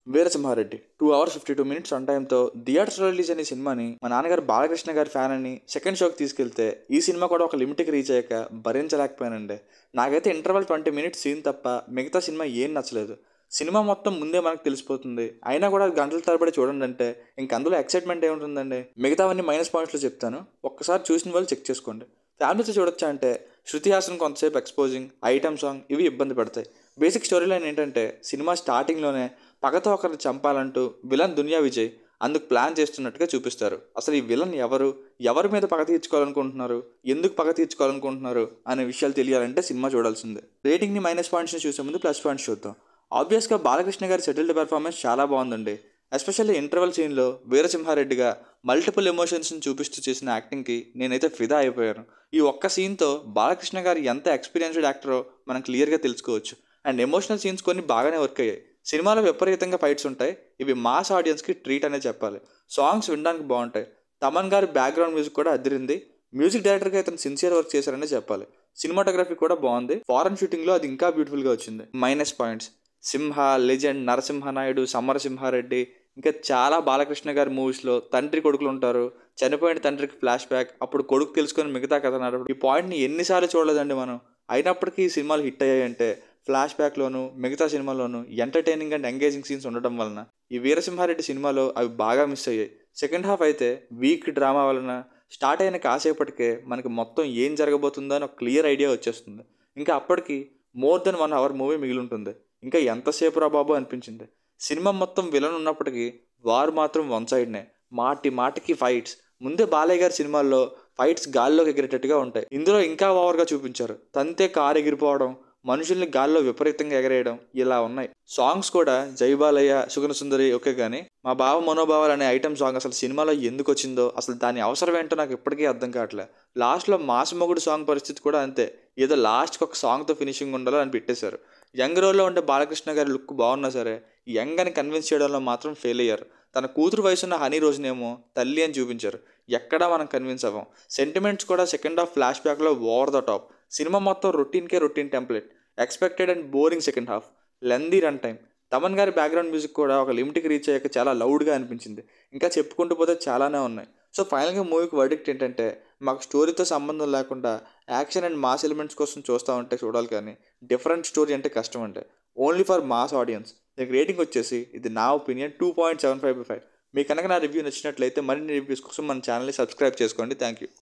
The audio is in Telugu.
Veera Simha Reddy two hours fifty two minutes on టైంతో థియేటర్స్లో రిలీజ్ అయిన ఈ సినిమాని మా నాన్నగారు బాలకృష్ణ గారి ఫ్యాన్ అని సెకండ్ షోకి తీసుకెళ్తే ఈ సినిమా కూడా ఒక లిమిట్కి రీచ్ అయ్యాక భరించలేకపోయానండి నాకైతే ఇంటర్వల్ ట్వంటీ మినిట్స్ సీన్ తప్ప మిగతా సినిమా ఏం నచ్చలేదు సినిమా మొత్తం ముందే మనకు తెలిసిపోతుంది అయినా కూడా గంటల తరబడి చూడండి అంటే ఇంక అందులో ఎక్సైట్మెంట్ ఏముంటుందండి మిగతావన్నీ మైనస్ పాయింట్స్లో చెప్తాను ఒక్కసారి చూసిన వాళ్ళు చెక్ చేసుకోండి ఫ్యామిలీతో చూడొచ్చా అంటే శృతి హాసన్ కొంతసేపు ఎక్స్పోజింగ్ ఐటమ్ సాంగ్ ఇవి ఇబ్బంది పడతాయి బేసిక్ స్టోరీ లైన్ ఏంటంటే సినిమా స్టార్టింగ్లోనే పగతో ఒకరిని చంపాలంటూ విలన్ దునియా విజయ్ అందుకు ప్లాన్ చేస్తున్నట్టుగా చూపిస్తారు అసలు ఈ విలన్ ఎవరు ఎవరి మీద పగ తీర్చుకోవాలనుకుంటున్నారు ఎందుకు పగ తీర్చుకోవాలనుకుంటున్నారు అనే విషయాలు తెలియాలంటే సినిమా చూడాల్సిందే రేటింగ్ని మైనస్ పాయింట్స్ని చూసే ముందు ప్లస్ పాయింట్స్ చూద్దాం ఆబ్వియస్గా బాలకృష్ణ గారి సెటిల్డ్ పెర్ఫార్మెన్స్ చాలా బాగుందండి ఎస్పెషల్లీ ఇంటర్వల్ సీన్లో వీరసింహారెడ్డిగా మల్టిపుల్ ఎమోషన్స్ని చూపిస్తూ చేసిన యాక్టింగ్కి నేనైతే ఫిదా అయిపోయాను ఈ ఒక్క సీన్తో బాలకృష్ణ గారు ఎంత ఎక్స్పీరియన్స్డ్ యాక్టరో మనం క్లియర్గా తెలుసుకోవచ్చు అండ్ ఎమోషనల్ సీన్స్ కొన్ని బాగానే వర్క్ అయ్యాయి సినిమాలో విపరీతంగా ఫైట్స్ ఉంటాయి ఇవి మాస్ ఆడియన్స్కి ట్రీట్ అనే చెప్పాలి సాంగ్స్ వినడానికి బాగుంటాయి తమన్ గారి బ్యాక్గ్రౌండ్ మ్యూజిక్ కూడా అదిరింది మ్యూజిక్ డైరెక్టర్గా ఇతను సిన్సియర్ వర్క్ చేశారనే చెప్పాలి సినిమాటోగ్రఫీ కూడా బాగుంది ఫారెన్ షూటింగ్లో అది ఇంకా బ్యూటిఫుల్గా వచ్చింది minus points Simha Legend Narasimha Naidu Samarasimha Reddy ఇంకా చాలా బాలకృష్ణ గారి మూవీస్లో తండ్రి కొడుకులు ఉంటారు చనిపోయిన తండ్రికి ఫ్లాష్ బ్యాక్ అప్పుడు కొడుకు తెలుసుకొని మిగతా కథ నడవడం ఈ పాయింట్ని ఎన్నిసార్లు చూడలేదండి మనం అయినప్పటికీ ఈ సినిమాలు హిట్ అయ్యాయంటే ఫ్లాష్ బ్యాక్లోను మిగతా సినిమాలోను ఎంటర్టైనింగ్ అండ్ ఎంగేజింగ్ సీన్స్ ఉండడం వలన ఈ వీరసింహారెడ్డి సినిమాలో అవి బాగా మిస్ అయ్యాయి సెకండ్ హాఫ్ అయితే వీక్ డ్రామా వలన స్టార్ట్ అయిన కాసేపటికే మనకి మొత్తం ఏం జరగబోతుందో అని ఒక క్లియర్ ఐడియా వచ్చేస్తుంది ఇంకా అప్పటికి more than one hour movie మిగిలి ఉంటుంది ఇంకా ఎంతసేపు రా బాబు అనిపించింది సినిమా మొత్తం విలన్ ఉన్నప్పటికీ వారు మాత్రం వన్ సైడ్నే మాటి మాటికి ఫైట్స్ ముందే బాలయ్య గారి సినిమాల్లో ఫైట్స్ గాల్లోకి ఎగిరేటట్టుగా ఉంటాయి ఇందులో ఇంకా ఓవర్గా చూపించారు తంతే కారు ఎగిరిపోవడం మనుషుల్ని గాల్లో విపరీతంగా ఎగరేయడం ఇలా ఉన్నాయి సాంగ్స్ కూడా జై బాలయ్య సుగన సుందరి ఓకే కానీ మా బావ మనోభావాలు అనే ఐటమ్ సాంగ్ అసలు సినిమాలో ఎందుకు వచ్చిందో అసలు దాని అవసరం ఏంటో నాకు ఇప్పటికీ అర్థం కావట్లే లాస్ట్లో మాసమొగుడు సాంగ్ పరిస్థితి కూడా అంతే ఏదో లాస్ట్కి ఒక సాంగ్తో ఫినిషింగ్ ఉండాలో అని పెట్టేశారు యంగ్ రోల్లో ఉండే బాలకృష్ణ గారి లుక్ బాగున్నా సరే యంగ్ అని కన్విన్స్ చేయడంలో మాత్రం ఫెయిల్ అయ్యారు తన కూతురు వయసున్న హనీ రోజునేమో తల్లి అని చూపించారు ఎక్కడా మనం కన్విన్స్ అవ్వం సెంటిమెంట్స్ కూడా సెకండ్ హాఫ్ ఫ్లాష్ బ్యాక్లో ఓవర్ ద టాప్ సినిమా మొత్తం రొటీన్కే routine template expected and boring second half lengthy run time Thaman garu background music కూడా ఒక లిమిట్కి రీచ్ అయ్యాక చాలా లౌడ్గా అనిపించింది ఇంకా చెప్పుకుంటూ పోతే చాలానే ఉన్నాయి సో ఫైనల్గా మూవీకి వర్డిక్ట్ ఏంటంటే మాకు స్టోరీతో సంబంధం లేకుండా యాక్షన్ అండ్ మాస్ ఎలిమెంట్స్ కోసం చూస్తూ ఉంటే చూడాలి కానీ డిఫరెంట్ స్టోరీ అంటే కష్టం అంటే ఓన్లీ ఫర్ మాస్ ఆడియన్స్ దీనికి రేటింగ్ వచ్చేసి ఇది నా opinion two point seven five five మీకు కనుక నా రివ్యూ నచ్చినట్లయితే మరిన్ని రివ్యూస్ కోసం మన ఛానల్ని సబ్స్క్రైబ్ చేసుకోండి థ్యాంక్ యూ